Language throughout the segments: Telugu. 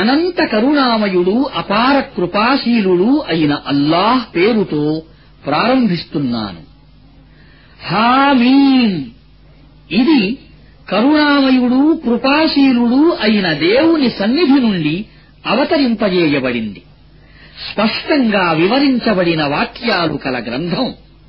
అనంత కరుణామయుడు అపార కృపాశీలుడు అయిన అల్లాహ్ పేరుతో ప్రారంభిస్తున్నాను హామీం ఇది కరుణామయుడు కృపాశీలుడు అయిన దేవుని సన్నిధి నుండి అవతరింపజేయబడింది స్పష్టంగా వివరించబడిన వాక్యాలు కల గ్రంథం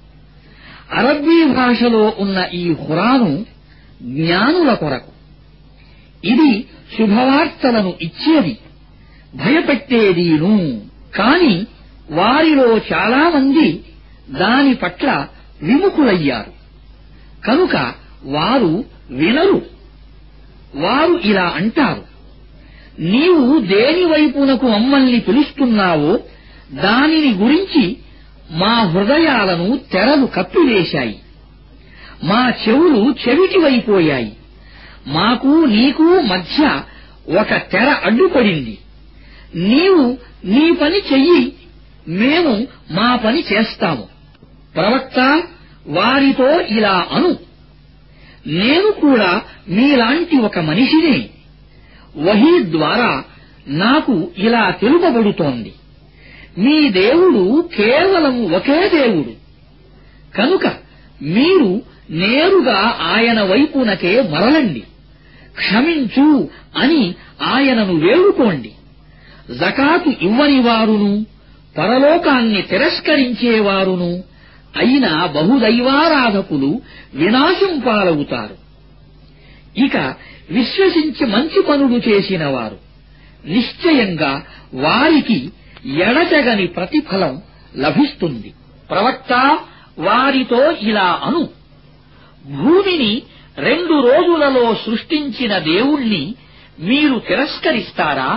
అరబ్బీ భాషలో ఉన్న ఈ ఖురాను జ్ఞానుల కొరకు ఇది శుభవార్తలను ఇచ్చేది భయపెట్టేదీను కాని వారిలో చాలామంది దాని పట్ల విముఖులయ్యారు కనుక వారు వినరు వారు ఇలా అంటారు నీవు దేని వైపునకు మమ్మల్ని పిలుస్తున్నావో దానిని గురించి మా హృదయాలను తెరలు కప్పివేశాయి మా చెవులు చెవిటివైపోయాయి మాకు నీకు మధ్య ఒక తెర అడ్డుపడింది నీవు నీ పని చెయ్యి మేము మా పని చేస్తాము ప్రవక్త వారితో ఇలా అను నేను కూడా మీలాంటి ఒక మనిషినే వహీ ద్వారా నాకు ఇలా తెలుపబడుతోంది మీ దేవుడు కేవలం ఒకే దేవుడు కనుక మీరు నేరుగా ఆయన వైపునకే మరలండి క్షమించు అని ఆయనను వేడుకోండి జకాతు ఇవ్వని వారును పరలోకాన్ని తిరస్కరించేవారును అయిన బహుదైవారాధకులు వినాశం పాలవుతారు ఇక విశ్వసించి మంచి పనులు చేసిన వారు నిశ్చయంగా వారికి ఎడతెగని ప్రతిఫలం లభిస్తుంది ప్రవక్త వారితో ఇలా అను భూమిని రెండు రోజులలో సృష్టించిన దేవుణ్ణి మీరు తిరస్కరిస్తారా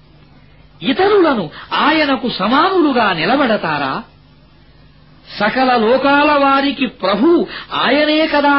ఇతరులను ఆయనకు సమానులుగా నిలబడతారా సకల లోకాల వారికి ప్రభు ఆయనే కదా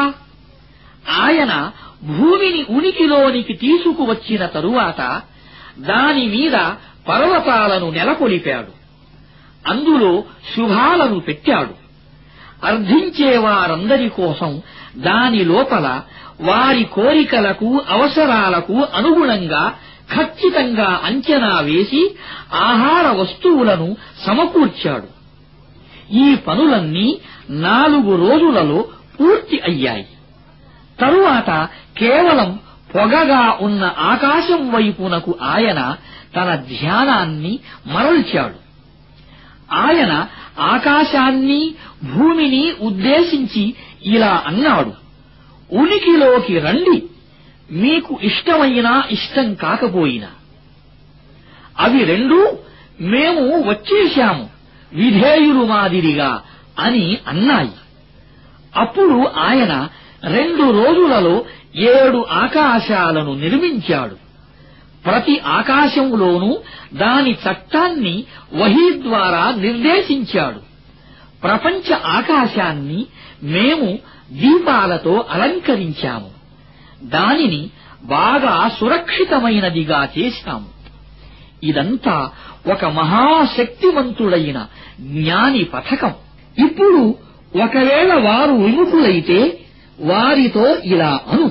ఆయన భూమిని ఉనికిలోనికి తీసుకువచ్చిన తరువాత దాని మీద పర్వతాలను నెలకొలిపాడు అందులో శుభాలను పెట్టాడు అర్థించేవారందరి కోసం దాని లోపల వారి కోరికలకు అవసరాలకు అనుగుణంగా ఖచ్చితంగా అంచనా వేసి ఆహార వస్తువులను సమకూర్చాడు ఈ పనులన్నీ నాలుగు రోజులలో పూర్తి అయ్యాయి తరువాత కేవలం పొగగా ఉన్న ఆకాశం వైపునకు ఆయన తన ధ్యానాన్ని మరల్చాడు ఆయన ఆకాశాన్ని భూమిని ఉద్దేశించి ఇలా అన్నాడు ఉనికిలోకి రండి మీకు ఇష్టమైనా ఇష్టం కాకపోయినా అవి రెండూ మేము వచ్చేశాము విధేయులు మాదిరిగా అని అన్నాయి అప్పుడు ఆయన రెండు రోజులలో ఏడు ఆకాశాలను నిర్మించాడు ప్రతి ఆకాశంలోనూ దాని చట్టాన్ని వహీ ద్వారా నిర్దేశించాడు ప్రపంచ ఆకాశాన్ని మేము దీపాలతో అలంకరించాము దానిని బాగా సురక్షితమైనదిగా చేశాము ఇదంతా ఒక మహాశక్తివంతుడైన జ్ఞాని పథకం ఇప్పుడు ఒకవేళ వారు విముఖులైతే వారితో ఇలా అను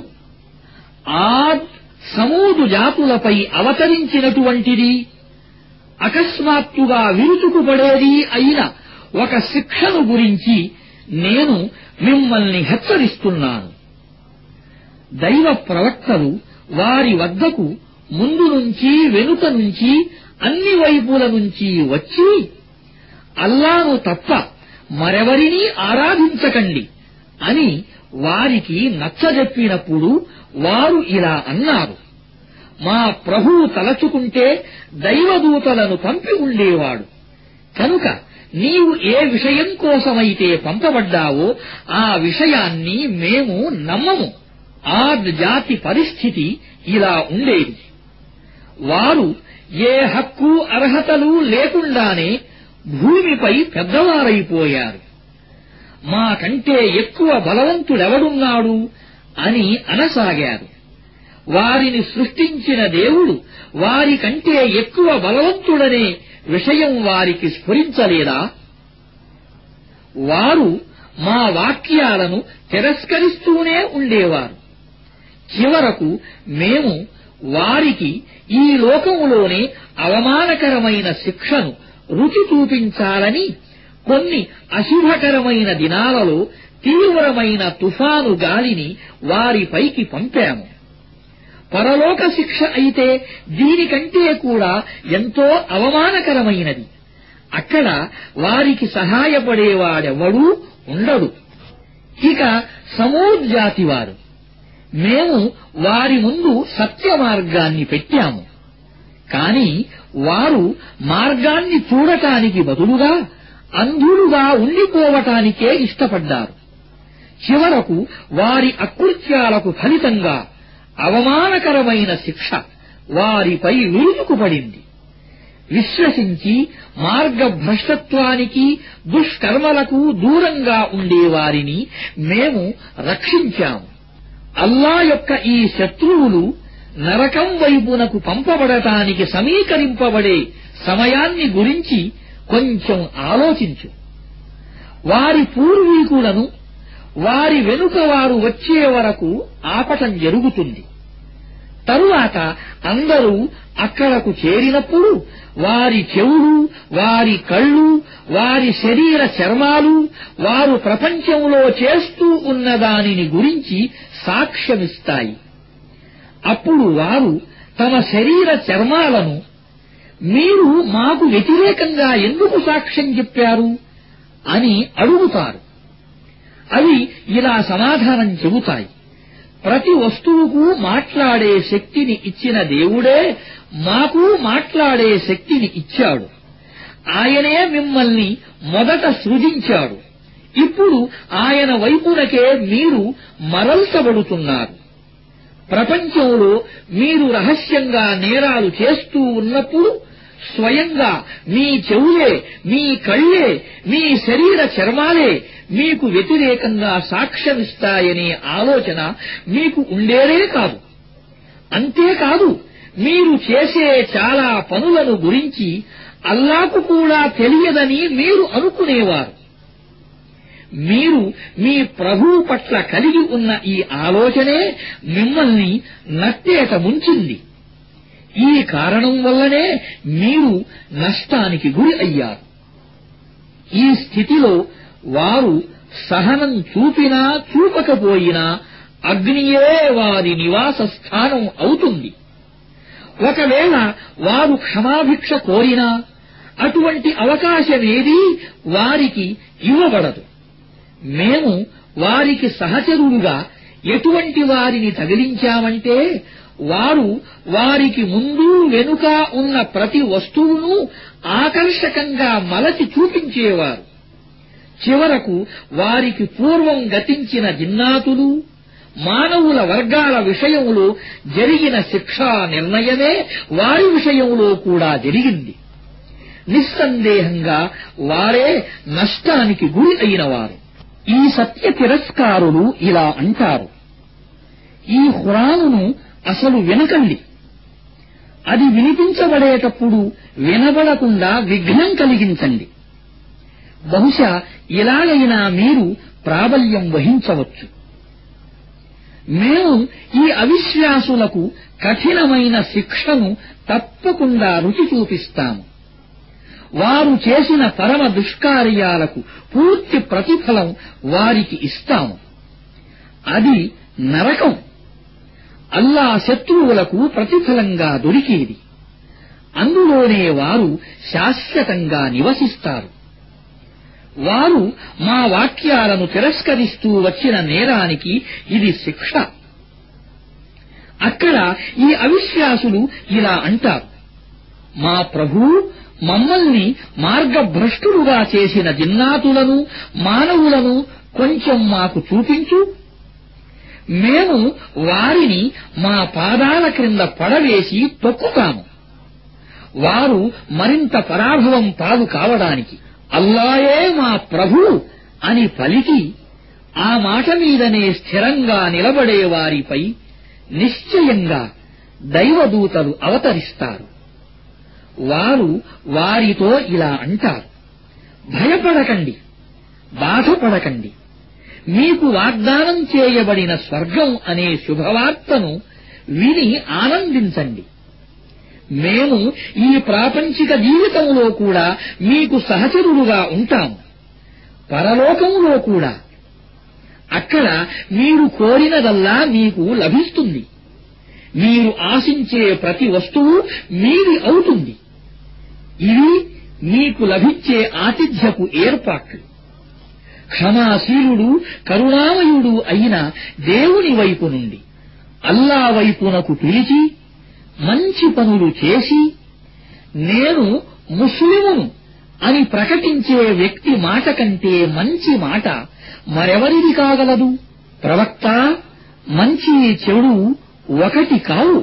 ఆద్ సమూదు జాతులపై అవతరించినటువంటిది అకస్మాత్తుగా విరుచుకుపడేది అయిన ఒక శిక్షను గురించి నేను మిమ్మల్ని హెచ్చరిస్తున్నాను దైవ ప్రవక్తలు వారి వద్దకు ముందు నుంచి వెనుక నుంచి అన్ని వైపుల నుంచి వచ్చి అల్లాను తప్ప మరెవరినీ ఆరాధించకండి అని వారికి నచ్చజెప్పినప్పుడు వారు ఇలా అన్నారు మా ప్రభువు తలచుకుంటే దైవదూతలను పంపి ఉండేవాడు కనుక నీవు ఏ విషయం కోసమైతే పంపబడ్డావో ఆ విషయాన్ని మేము నమ్మము ఆద్ జాతి పరిస్థితి ఇలా ఉండేది వారు ఏ హక్కు అర్హతలు లేకుండానే భూమిపై పెద్దవారైపోయారు మాకంటే ఎక్కువ బలవంతుడెవడున్నాడు అని అనసాగారు వారిని సృష్టించిన దేవుడు వారికంటే ఎక్కువ బలవంతుడనే విషయం వారికి స్ఫురించలేదా వారు మా వాక్యాలను తిరస్కరిస్తూనే ఉండేవారు చివరకు మేము వారికి ఈ లోకంలోనే అవమానకరమైన శిక్షను రుచి చూపించాలని కొన్ని అశుభకరమైన దినాలలో తీవ్రమైన తుఫాను గాలిని వారిపైకి పంపాము పరలోక శిక్ష అయితే దీనికంటే కూడా ఎంతో అవమానకరమైనది అక్కడ వారికి సహాయపడేవాడెవడూ ఉండడు ఇక సమూద్ జాతి వారు మేము వారి ముందు సత్య మార్గాన్ని పెట్టాము కాని వారు మార్గాన్ని చూడటానికి బదులుగా అంధులుగా ఉండిపోవటానికే ఇష్టపడ్డారు చివరకు వారి అకృత్యాలకు ఫలితంగా అవమానకరమైన శిక్ష వారిపై విరుచుకుపడింది విశ్వసించి మార్గభ్రష్టత్వానికి దుష్కర్మలకు దూరంగా ఉండేవారిని మేము రక్షించాము అల్లా యొక్క ఈ శత్రువులు నరకం వైపునకు పంపబడటానికి సమీకరింపబడే సమయాన్ని గురించి కొంచెం ఆలోచించు వారి పూర్వీకులను వారి వెనుక వారు వచ్చే వరకు ఆపటం జరుగుతుంది తరువాత అందరూ అక్కడకు చేరినప్పుడు వారి చెవులు వారి కళ్ళు వారి శరీర చర్మాలు వారు ప్రపంచంలో చేస్తూ ఉన్న దానిని గురించి సాక్ష్యమిస్తాయి అప్పుడు వారు తమ శరీర చర్మాలను మీరు మాకు వ్యతిరేకంగా ఎందుకు సాక్ష్యం చెప్పారు అని అడుగుతారు అవి ఇలా సమాధానం చెబుతాయి ప్రతి వస్తువుకు మాట్లాడే శక్తిని ఇచ్చిన దేవుడే మాకు మాట్లాడే శక్తిని ఇచ్చాడు ఆయనే మిమ్మల్ని మొదట సృజించాడు ఇప్పుడు ఆయన వైపునకే మీరు మరల్చబడుతున్నారు ప్రపంచంలో మీరు రహస్యంగా నేరాలు చేస్తూ ఉన్నప్పుడు స్వయంగా మీ చెవులే మీ కళ్ళే మీ శరీర చర్మాలే మీకు వ్యతిరేకంగా సాక్ష్యమిస్తాయనే ఆలోచన మీకు ఉండేదే కాదు అంతేకాదు మీరు చేసే చాలా పనులను గురించి అల్లాకు కూడా తెలియదని మీరు అనుకునేవారు మీరు మీ ప్రభువు పట్ల కలిగి ఉన్న ఈ ఆలోచనే మిమ్మల్ని నట్టేట ముంచింది ఈ కారణం వల్లనే మీరు నష్టానికి గురి అయ్యారు ఈ స్థితిలో వారు సహనం చూపినా చూపకపోయినా అగ్నియే వారి నివాస స్థానం అవుతుంది ఒకవేళ వారు క్షమాభిక్ష కోరినా అటువంటి అవకాశమేదీ వారికి ఇవ్వబడదు మేము వారికి సహచరులుగా ఎటువంటి వారిని తగిలించామంటే వారు వారికి ముందు వెనుక ఉన్న ప్రతి వస్తువును ఆకర్షకంగా మలచి చూపించేవారు చివరకు వారికి పూర్వం గతించిన జిన్నాతులు మానవుల వర్గాల విషయంలో జరిగిన శిక్షా నిర్ణయమే వారి విషయంలో కూడా జరిగింది నిస్సందేహంగా వారే నష్టానికి గురి అయినవారు ఈ సత్య తిరస్కారులు ఇలా అంటారు ఈ ఖురానును అసలు వినకండి అది వినిపించబడేటప్పుడు వినబడకుండా విఘ్నం కలిగించండి బహుశా ఇలాగైనా మీరు ప్రాబల్యం వహించవచ్చు మేము ఈ అవిశ్వాసులకు కఠినమైన శిక్షను తప్పకుండా రుచి చూపిస్తాము వారు చేసిన పరమ దుష్కార్యాలకు పూర్తి ప్రతిఫలం వారికి ఇస్తాము అది నరకం అల్లా శత్రువులకు ప్రతిఫలంగా దొరికేది అందులోనే వారు శాశ్వతంగా నివసిస్తారు వారు మా వాక్యాలను తిరస్కరిస్తూ వచ్చిన నేరానికి ఇది శిక్ష అక్కడ ఈ అవిశ్వాసులు ఇలా అంటారు మా ప్రభూ మమ్మల్ని మార్గభ్రష్టులుగా చేసిన జిన్నాతులను మానవులను కొంచెం మాకు చూపించు మేము వారిని మా పాదాల క్రింద పడవేసి తొక్కుతాము వారు మరింత పరాభవం పాలు కావడానికి అల్లాయే మా ప్రభు అని పలికి ఆ మాట మీదనే స్థిరంగా నిలబడే వారిపై నిశ్చయంగా దైవదూతలు అవతరిస్తారు వారు వారితో ఇలా అంటారు భయపడకండి బాధపడకండి మీకు వాగ్దానం చేయబడిన స్వర్గం అనే శుభవార్తను విని ఆనందించండి మేము ఈ ప్రాపంచిక జీవితంలో కూడా మీకు సహచరులుగా ఉంటాము పరలోకంలో కూడా అక్కడ మీరు కోరినదల్లా మీకు లభిస్తుంది మీరు ఆశించే ప్రతి వస్తువు మీది అవుతుంది ఇవి మీకు లభించే ఆతిథ్యపు ఏర్పాట్లు క్షమాశీలుడు కరుణామయుడు అయిన దేవుని వైపు నుండి అల్లా వైపునకు పిలిచి మంచి పనులు చేసి నేను ముస్లిమును అని ప్రకటించే వ్యక్తి మాట కంటే మంచి మాట మరెవరిది కాగలదు ప్రవక్త మంచి చెడు ఒకటి కావు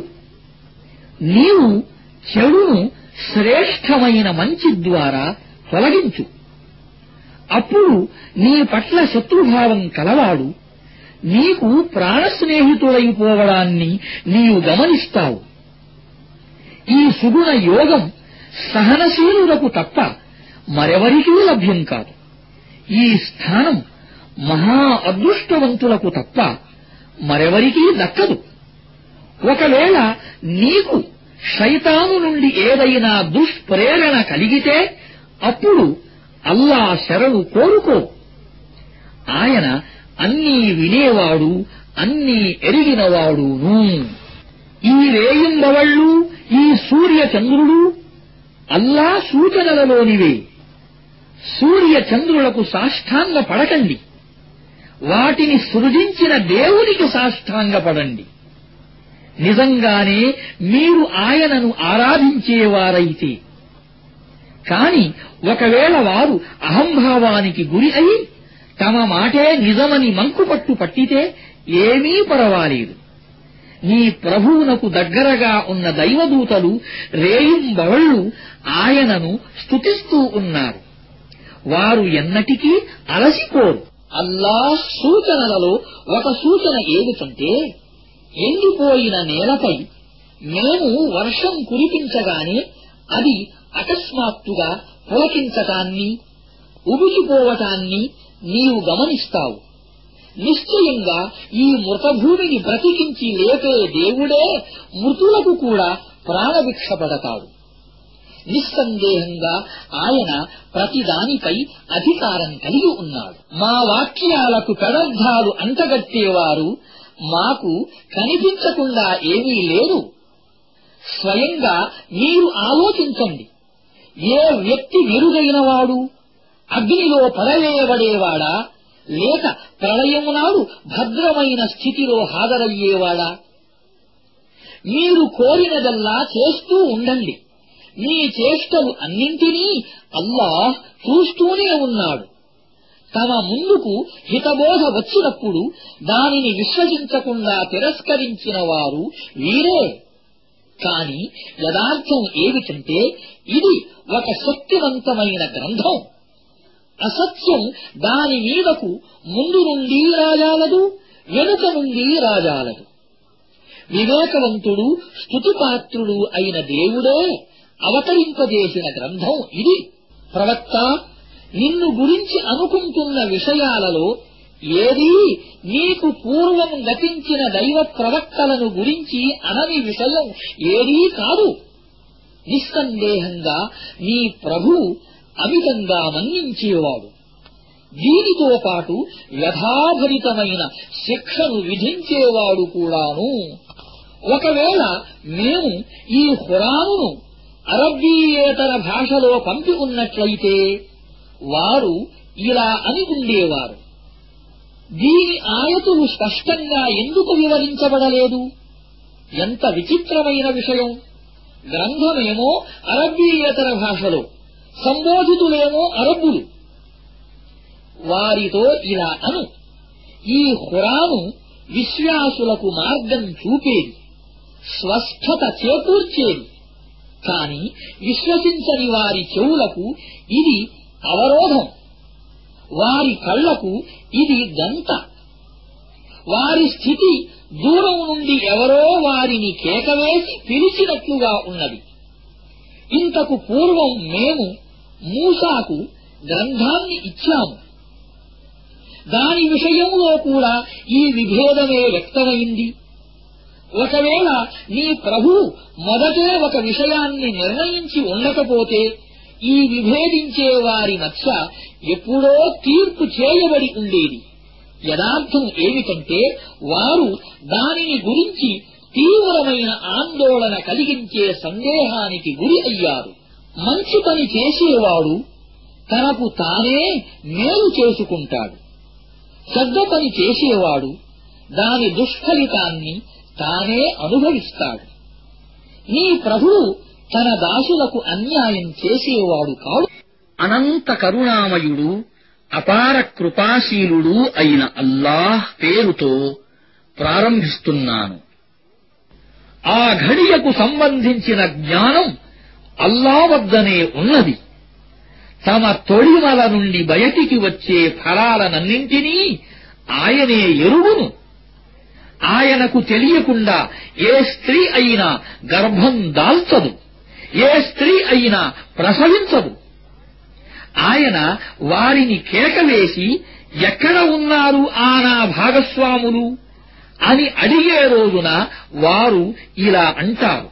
నీవు చెడును శ్రేష్టమైన మంచి ద్వారా తొలగించు అప్పుడు నీ పట్ల శత్రుభావం కలవాడు నీకు ప్రాణస్నేహితుడైపోవడాన్ని నీవు గమనిస్తావు ఈ సుగుణ యోగం సహనశీలులకు తప్ప మరెవరికీ లభ్యం కాదు ఈ స్థానం మహా అదృష్టవంతులకు తప్ప మరెవరికీ దక్కదు ఒకవేళ నీకు శైతాను నుండి ఏదైనా దుష్ప్రేరణ కలిగితే అప్పుడు అల్లా శరణు కోరుకో ఆయన అన్నీ వినేవాడు అన్నీ ఎరిగినవాడును ఈ రేయింబవళ్ళు ఈ సూర్య చంద్రుడు అల్లా సూచనలలోనివే సూర్య చంద్రులకు సాష్టాంగ పడకండి వాటిని సృజించిన దేవునికి సాష్టాంగపడండి నిజంగానే మీరు ఆయనను ఆరాధించేవారైతే కాని ఒకవేళ వారు అహంభావానికి గురి అయి తమ మాటే నిజమని మంకుపట్టు పట్టితే ఏమీ పరవాలేదు నీ ప్రభువునకు దగ్గరగా ఉన్న దైవదూతలు రేయింబవళ్ళు ఆయనను స్తుతిస్తూ ఉన్నారు వారు ఎన్నటికీ అలసిపోరు అల్లా సూచనలలో ఒక సూచన ఏమిటంటే ఎండిపోయిన నేలపై మేము వర్షం కురిపించగానే అది అకస్మాత్తుగా పులకించటాన్ని ఉబికిపోవటాన్ని నీవు గమనిస్తావు నిశ్చయంగా ఈ మృతభూమిని బ్రతికించి లేపే దేవుడే మృతులకు కూడా ప్రాణభిక్షపడతాడు నిస్సందేహంగా ఆయన ప్రతిదానిపై అధికారం కలిగి ఉన్నాడు మా వాక్యాలకు పెడర్థాలు అంటగట్టేవారు మాకు కనిపించకుండా ఏమీ లేదు స్వయంగా మీరు ఆలోచించండి ఏ వ్యక్తి మెరుగైనవాడు అగ్నిలో పడవేయబడేవాడా లేక ప్రళయము నాడు భద్రమైన స్థితిలో హాజరయ్యేవాడా మీరు కోరినదల్లా చేస్తూ ఉండండి మీ చేష్టలు అన్నింటినీ అల్లాహ్ చూస్తూనే ఉన్నాడు తమ ముందుకు హితబోధ వచ్చినప్పుడు దానిని విశ్వసించకుండా తిరస్కరించిన వారు వీరే కాని యథార్థం ఏమిటంటే ఇది ఒక శక్తివంతమైన గ్రంథం అసత్యం దాని మీదకు ముందు నుండి రాజాలదు వెనుక నుండి రాజాలదు వివేకవంతుడు స్తుతిపాత్రుడు అయిన దేవుడే అవతరింపజేసిన గ్రంథం ఇది ప్రవక్త నిన్ను గురించి అనుకుంటున్న విషయాలలో ఏదీ నీకు పూర్వం గతించిన దైవ ప్రవక్తలను గురించి అనని విషయం ఏదీ కాదు నిస్సందేహంగా నీ ప్రభు అమితంగా మన్నించేవాడు దీనితో పాటు వ్యధాభరితమైన శిక్షను విధించేవాడు కూడాను ఒకవేళ మేము ఈ హురానును అరబ్బీయేతర భాషలో పంపి ఉన్నట్లయితే వారు ఇలా అని ఉండేవారు దీని ఆయతులు స్పష్టంగా ఎందుకు వివరించబడలేదు ఎంత విచిత్రమైన విషయం గ్రంథమేమో అరబ్బీయేతర భాషలో సంబోధితులేమో అరబ్బులు వారితో ఇలా అను ఈ హురాను విశ్వాసులకు మార్గం చూపేది స్వస్థత చేకూర్చేది కాని విశ్వసించని వారి చెవులకు ఇది అవరోధం వారి కళ్లకు ఇది గంత వారి స్థితి దూరం నుండి ఎవరో వారిని కేకవేసి పిలిచినట్లుగా ఉన్నది ఇంతకు పూర్వం మేము మూసాకు గ్రంథాన్ని ఇచ్చాము దాని విషయంలో కూడా ఈ విభేదమే వ్యక్తమైంది ఒకవేళ నీ ప్రభు మొదటే ఒక విషయాన్ని నిర్ణయించి ఉండకపోతే ఈ విభేదించే వారి మధ్య ఎప్పుడో తీర్పు చేయబడి ఉండేది యథార్థం ఏమిటంటే వారు దానిని గురించి తీవ్రమైన ఆందోళన కలిగించే సందేహానికి గురి అయ్యారు మంచి పని చేసేవాడు తనకు తానే మేలు చేసుకుంటాడు చెడ్డ పని చేసేవాడు దాని దుష్ఫలితాన్ని తానే అనుభవిస్తాడు నీ ప్రభువు తన దాసులకు అన్యాయం చేసేవాడు కాడు అనంత కరుణామయుడు అపార కృపాశీలుడు అయిన అల్లాహ్ పేరుతో ప్రారంభిస్తున్నాను ఆ ఘడియకు సంబంధించిన జ్ఞానం అల్లా వద్దనే ఉన్నది తమ తొడిమల నుండి బయటికి వచ్చే ఫలాలనన్నింటినీ ఆయనే ఎరువును ఆయనకు తెలియకుండా ఏ స్త్రీ అయినా గర్భం దాల్చదు ఏ స్త్రీ అయినా ప్రసవించదు ఆయన వారిని కేకవేసి ఎక్కడ ఉన్నారు ఆ నా భాగస్వాములు అని అడిగే రోజున వారు ఇలా అంటారు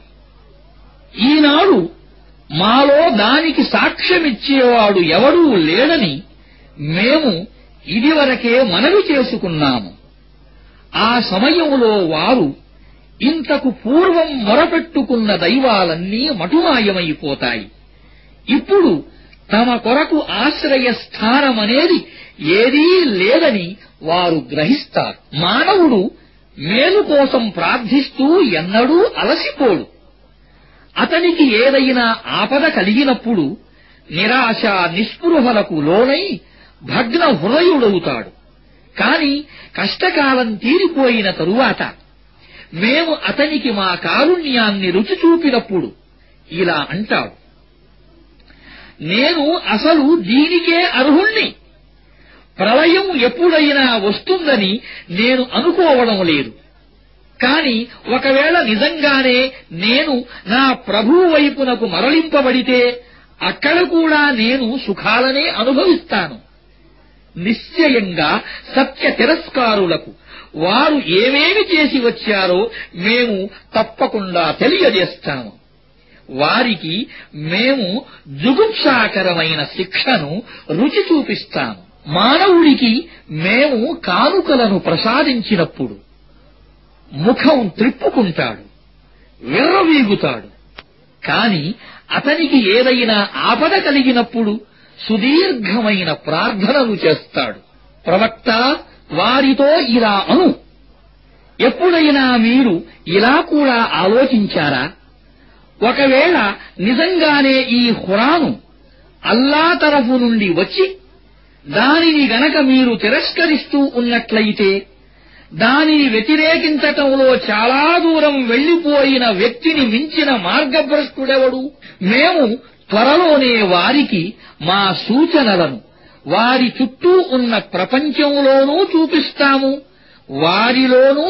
ఈనాడు మాలో దానికి సాక్ష్యమిచ్చేవాడు ఎవడూ లేడని మేము ఇదివరకే మనవి చేసుకున్నాము ఆ సమయంలో వారు ఇంతకు పూర్వం మొరపెట్టుకున్న దైవాలన్నీ మటుమాయమైపోతాయి ఇప్పుడు తమ కొరకు ఆశ్రయ స్థానమనేది ఏదీ లేదని వారు గ్రహిస్తారు మానవుడు మేలు కోసం ప్రార్థిస్తూ ఎన్నడూ అలసిపోడు అతనికి ఏదైనా ఆపద కలిగినప్పుడు నిరాశ నిస్పృహలకు లోనై భగ్న హృదయుడవుతాడు కాని కష్టకాలం తీరిపోయిన తరువాత మేము అతనికి మా కారుణ్యాన్ని రుచి చూపినప్పుడు ఇలా అంటాడు నేను అసలు దీనికే అర్హుణ్ణి ప్రళయం ఎప్పుడైనా వస్తుందని నేను అనుకోవడం లేదు కాని ఒకవేళ నిజంగానే నేను నా ప్రభువు వైపునకు మరలింపబడితే అక్కడ కూడా నేను సుఖాలనే అనుభవిస్తాను నిశ్చయంగా సత్య తిరస్కారులకు వారు ఏమేమి చేసి వచ్చారో మేము తప్పకుండా తెలియజేస్తాము వారికి మేము జుగుప్సాకరమైన శిక్షను రుచి చూపిస్తాము మానవుడికి మేము కానుకలను ప్రసాదించినప్పుడు ముఖం త్రిప్పుకుంటాడు విర్రవీగుతాడు కాని అతనికి ఏదైనా ఆపద కలిగినప్పుడు సుదీర్ఘమైన ప్రార్థనలు చేస్తాడు ప్రవక్త వారితో ఇలా అను ఎప్పుడైనా మీరు ఇలా కూడా ఆలోచించారా ఒకవేళ నిజంగానే ఈ హురాను అల్లా తరఫు నుండి వచ్చి దానిని గనక మీరు తిరస్కరిస్తూ ఉన్నట్లయితే దానిని వ్యతిరేకించటంలో చాలా దూరం వెళ్లిపోయిన వ్యక్తిని మించిన మార్గభ్రష్టుడెవడు మేము త్వరలోనే వారికి మా సూచనలను వారి చుట్టూ ఉన్న ప్రపంచంలోనూ చూపిస్తాము వారిలోనూ